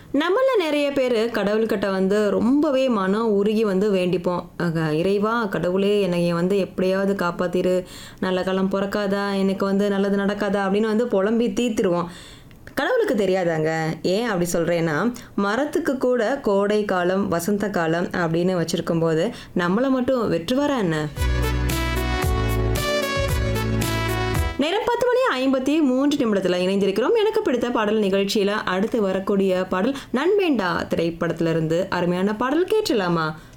நம்மள நிறைய பேர் கடவுள்கிட்ட வந்து ரொம்பவே மனம் உருகி வந்து வேண்டிப்போம் அக, இறைவா கடவுளே என்னை வந்து எப்படியாவது காப்பாத்திரு நல்ல காலம் பிறக்காதா எனக்கு வந்து நல்லது நடக்காதா அப்படின்னு வந்து புலம்பி தீத்துருவோம் கடவுளுக்கு தெரியாதாங்க ஏன் அப்படி சொல்கிறேன்னா மரத்துக்கு கூட கோடை காலம் வசந்த காலம் அப்படின்னு வச்சுருக்கும் போது நம்மளை மட்டும் வெற்றுவாரா என்ன நேரம் பத்து மணி ஐம்பத்தி மூன்று நிமிடத்தில் இணைந்திருக்கிறோம் எனக்கு பிடித்த பாடல் நிகழ்ச்சியில் அடுத்து வரக்கூடிய பாடல் நண்பேண்டா திரைப்படத்திலிருந்து அருமையான பாடல் கேட்டலாமா